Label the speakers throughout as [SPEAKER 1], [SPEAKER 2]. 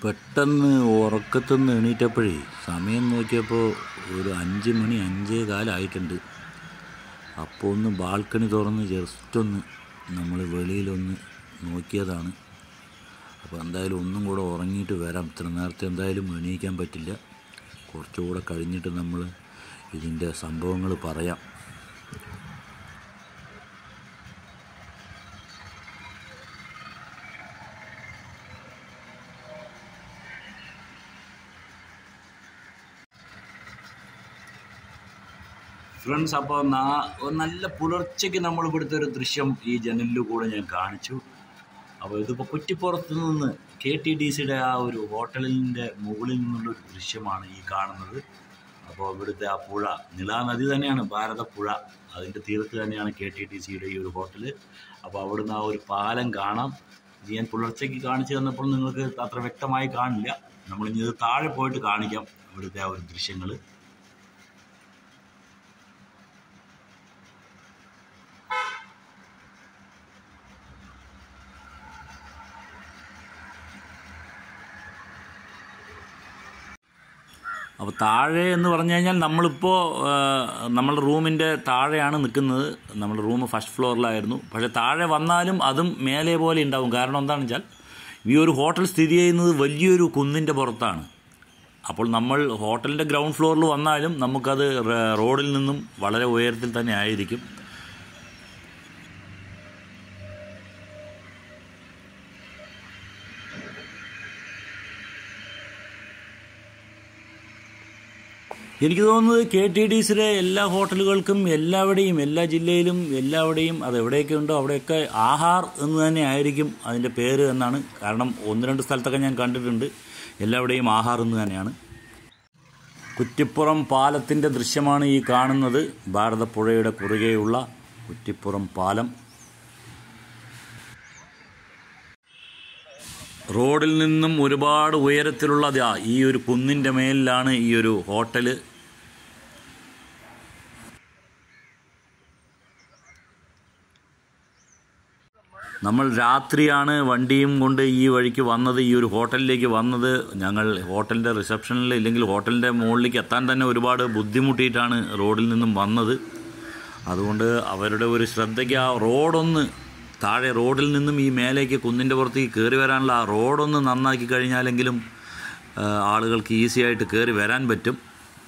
[SPEAKER 1] പെട്ടെന്ന് ഉറക്കത്തുനിന്ന് എണീറ്റപ്പോഴേ സമയം നോക്കിയപ്പോൾ ഒരു അഞ്ച് മണി അഞ്ചേ കാലമായിട്ടുണ്ട് അപ്പോൾ ഒന്ന് ബാൽക്കണി തുറന്ന് ജസ്റ്റ് ഒന്ന് നമ്മൾ വെളിയിലൊന്ന് നോക്കിയതാണ് അപ്പോൾ എന്തായാലും ഒന്നും കൂടെ ഉറങ്ങിയിട്ട് വരാം ഇത്ര നേരത്തെ എന്തായാലും എണീക്കാൻ പറ്റില്ല കുറച്ചുകൂടെ കഴിഞ്ഞിട്ട് നമ്മൾ ഇതിൻ്റെ സംഭവങ്ങൾ പറയാം ഫ്രണ്ട്സ് അപ്പോൾ നാ ഒരു നല്ല പുലർച്ചയ്ക്ക് നമ്മൾ ഇവിടുത്തെ ഒരു ദൃശ്യം ഈ ജനലിൽ കൂടെ ഞാൻ കാണിച്ചു അപ്പോൾ ഇതിപ്പോൾ കുറ്റിപ്പുറത്ത് നിന്ന് കെ ടി ഡി സിയുടെ ആ ഒരു ഹോട്ടലിൻ്റെ മുകളിൽ നിന്നുള്ള ഒരു ദൃശ്യമാണ് ഈ കാണുന്നത് അപ്പോൾ ഇവിടുത്തെ ആ പുഴ നിലാ നദി തന്നെയാണ് ഭാരതപ്പുഴ അതിൻ്റെ തീരത്ത് തന്നെയാണ് കെ ടി ഡി സിയുടെ ഈ ഒരു ഹോട്ടൽ അപ്പോൾ അവിടുന്ന് ആ ഒരു പാലം കാണാം ഇത് ഞാൻ പുലർച്ചയ്ക്ക് കാണിച്ചു തന്നപ്പോൾ നിങ്ങൾക്ക് അത്ര വ്യക്തമായി കാണില്ല നമ്മളിനി ഇത് താഴെ പോയിട്ട് കാണിക്കാം ഇവിടുത്തെ ആ ഒരു ദൃശ്യങ്ങൾ അപ്പോൾ താഴെ എന്ന് പറഞ്ഞു കഴിഞ്ഞാൽ നമ്മളിപ്പോൾ നമ്മുടെ റൂമിൻ്റെ താഴെയാണ് നിൽക്കുന്നത് നമ്മുടെ റൂം ഫസ്റ്റ് ഫ്ലോറിലായിരുന്നു പക്ഷേ താഴെ വന്നാലും അതും മേലെ പോലെ ഉണ്ടാവും കാരണം എന്താണെന്ന് വെച്ചാൽ ഈ ഒരു ഹോട്ടൽ സ്ഥിതി ചെയ്യുന്നത് വലിയൊരു കുന്നിൻ്റെ പുറത്താണ് അപ്പോൾ നമ്മൾ ഹോട്ടലിൻ്റെ ഗ്രൗണ്ട് ഫ്ലോറിൽ വന്നാലും നമുക്കത് റ- റോഡിൽ നിന്നും വളരെ ഉയരത്തിൽ തന്നെ ആയിരിക്കും എനിക്ക് തോന്നുന്നത് കെ ടി ഡി സിയുടെ എല്ലാ ഹോട്ടലുകൾക്കും എല്ലാവിടെയും എല്ലാ ജില്ലയിലും എല്ലാവിടെയും അത് എവിടെയൊക്കെ ഉണ്ടോ അവിടെയൊക്കെ ആഹാർ എന്ന് തന്നെ ആയിരിക്കും അതിൻ്റെ പേര് എന്നാണ് കാരണം ഒന്ന് രണ്ട് സ്ഥലത്തൊക്കെ ഞാൻ കണ്ടിട്ടുണ്ട് എല്ലാവിടെയും ആഹാർ എന്ന് തന്നെയാണ് കുറ്റിപ്പുറം പാലത്തിൻ്റെ ദൃശ്യമാണ് ഈ കാണുന്നത് ഭാരതപ്പുഴയുടെ കുറുകെയുള്ള കുറ്റിപ്പുറം പാലം റോഡിൽ നിന്നും ഒരുപാട് ഉയരത്തിലുള്ള ദാ ഈ ഒരു കുന്നിൻ്റെ മേലിലാണ് ഈ ഒരു ഹോട്ടല് നമ്മൾ രാത്രിയാണ് വണ്ടിയും കൊണ്ട് ഈ വഴിക്ക് വന്നത് ഈ ഒരു ഹോട്ടലിലേക്ക് വന്നത് ഞങ്ങൾ ഹോട്ടലിൻ്റെ റിസപ്ഷനിൽ ഇല്ലെങ്കിൽ ഹോട്ടലിൻ്റെ മുകളിലേക്ക് എത്താൻ തന്നെ ഒരുപാട് ബുദ്ധിമുട്ടിയിട്ടാണ് റോഡിൽ നിന്നും വന്നത് അതുകൊണ്ട് അവരുടെ ഒരു ശ്രദ്ധയ്ക്ക് ആ റോഡൊന്ന് താഴെ റോഡിൽ നിന്നും ഈ മേലേക്ക് കുന്നിൻ്റെ പുറത്തേക്ക് കയറി വരാനുള്ള ആ റോഡൊന്ന് നന്നാക്കി കഴിഞ്ഞാലെങ്കിലും ആ, ആളുകൾക്ക് ഈസി ആയിട്ട് കയറി വരാൻ പറ്റും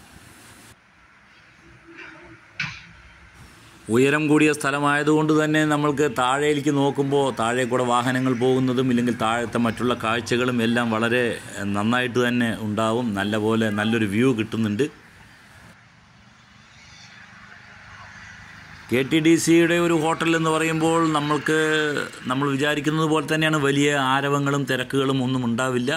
[SPEAKER 1] ഉയരം കൂടിയ സ്ഥലമായതുകൊണ്ട് തന്നെ നമ്മൾക്ക് താഴേക്ക് നോക്കുമ്പോൾ താഴെ കൂടെ വാഹനങ്ങൾ പോകുന്നതും ഇല്ലെങ്കിൽ താഴത്തെ മറ്റുള്ള കാഴ്ചകളും എല്ലാം വളരെ നന്നായിട്ട് തന്നെ ഉണ്ടാവും നല്ലപോലെ നല്ലൊരു വ്യൂ കിട്ടുന്നുണ്ട് കെ ടി ഡി സിയുടെ ഒരു ഹോട്ടൽ എന്ന് പറയുമ്പോൾ നമ്മൾക്ക് നമ്മൾ വിചാരിക്കുന്നത് പോലെ തന്നെയാണ് വലിയ ആരവങ്ങളും തിരക്കുകളും ഒന്നും ഉണ്ടാവില്ല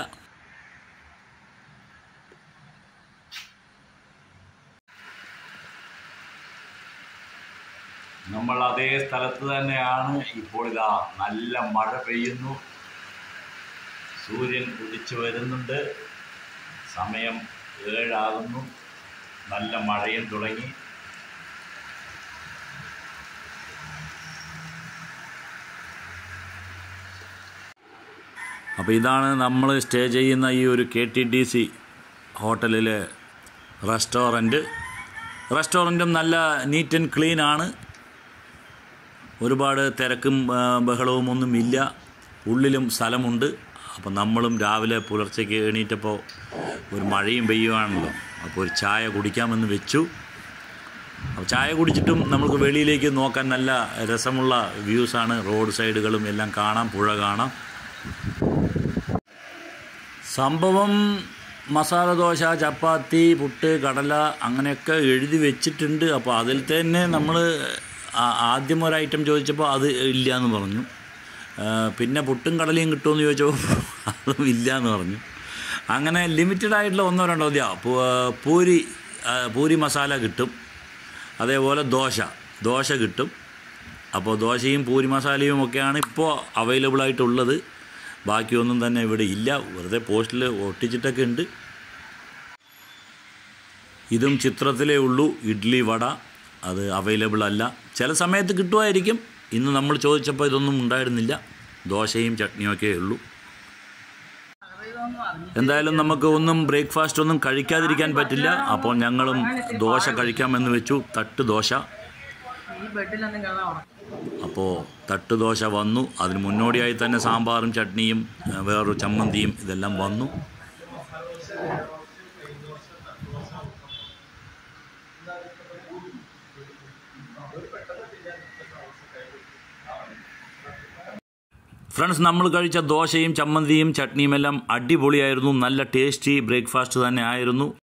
[SPEAKER 1] നമ്മൾ അതേ സ്ഥലത്ത് തന്നെയാണ് ഇപ്പോൾ ഇതാ നല്ല മഴ പെയ്യുന്നു സൂര്യൻ ഉദിച്ചു വരുന്നുണ്ട് സമയം ഏഴാകുന്നു നല്ല മഴയും തുടങ്ങി അപ്പോൾ ഇതാണ് നമ്മൾ സ്റ്റേ ചെയ്യുന്ന ഈ ഒരു കെ ടി ഡി സി ഹോട്ടലിലെ റെസ്റ്റോറൻറ്റ് റെസ്റ്റോറൻറ്റും നല്ല നീറ്റ് ആൻഡ് ക്ലീൻ ആണ് ഒരുപാട് തിരക്കും ആ, ബഹളവും ഒന്നും ഇല്ല ഉള്ളിലും സ്ഥലമുണ്ട് അപ്പോൾ നമ്മളും രാവിലെ പുലർച്ചയ്ക്ക് എണീറ്റപ്പോൾ ഒരു മഴയും പെയ്യുവാണല്ലോ അപ്പോൾ ഒരു ചായ കുടിക്കാമെന്ന് വെച്ചു അപ്പോൾ ചായ കുടിച്ചിട്ടും നമുക്ക് വെളിയിലേക്ക് നോക്കാൻ നല്ല രസമുള്ള വ്യൂസാണ് റോഡ് സൈഡുകളും എല്ലാം കാണാം പുഴ കാണാം സംഭവം മസാല ദോശ ചപ്പാത്തി പുട്ട് കടല അങ്ങനെയൊക്കെ എഴുതി വെച്ചിട്ടുണ്ട് അപ്പോൾ അതിൽ തന്നെ നമ്മൾ ആദ്യം ഒരു ഐറ്റം ചോദിച്ചപ്പോൾ അത് ഇല്ല എന്ന് പറഞ്ഞു ആ, പിന്നെ പുട്ടും കടലയും കിട്ടുമെന്ന് ചോദിച്ചപ്പോൾ അതും ഇല്ല എന്ന് പറഞ്ഞു അങ്ങനെ ലിമിറ്റഡ് ആയിട്ടുള്ള ഒന്നോ രണ്ടോ മതിയാ പൂ- പൂരി ആ, പൂരി മസാല കിട്ടും അതേപോലെ ദോശ ദോശ കിട്ടും അപ്പോൾ ദോശയും പൂരി മസാലയും ഒക്കെയാണ് ഇപ്പോൾ അവൈലബിൾ ആയിട്ടുള്ളത് ബാക്കിയൊന്നും തന്നെ ഇവിടെ ഇല്ല വെറുതെ പോസ്റ്റിൽ ഒട്ടിച്ചിട്ടൊക്കെ ഉണ്ട് ഇതും ചിത്രത്തിലേ ഉള്ളൂ ഇഡ്ഡലി വട അത് അവൈലബിൾ അല്ല ചില സമയത്ത് കിട്ടുമായിരിക്കും ഇന്ന് നമ്മൾ ചോദിച്ചപ്പോൾ ഇതൊന്നും ഉണ്ടായിരുന്നില്ല ദോശയും ചട്നിയും ഒക്കെ ഉള്ളൂ എന്തായാലും നമുക്ക് ഒന്നും ബ്രേക്ക്ഫാസ്റ്റ് ഒന്നും കഴിക്കാതിരിക്കാൻ പറ്റില്ല അപ്പോൾ ഞങ്ങളും ദോശ കഴിക്കാമെന്ന് വെച്ചു തട്ട് ദോശ
[SPEAKER 2] ഈ ബെഡിലൊന്നും കാണാൻ ഉറക്കം
[SPEAKER 1] അപ്പോൾ തട്ട് ദോശ വന്നു അതിന് മുന്നോടിയായി തന്നെ സാമ്പാറും ചട്നിയും ആ, വേറൊരു ചമ്മന്തിയും ഇതെല്ലാം വന്നു ഫ്രണ്ട്സ് നമ്മൾ കഴിച്ച ദോശയും ചമ്മന്തിയും ചട്നിയും എല്ലാം അടിപൊളിയായിരുന്നു നല്ല ടേസ്റ്റി ബ്രേക്ക്ഫാസ്റ്റ് തന്നെ ആയിരുന്നു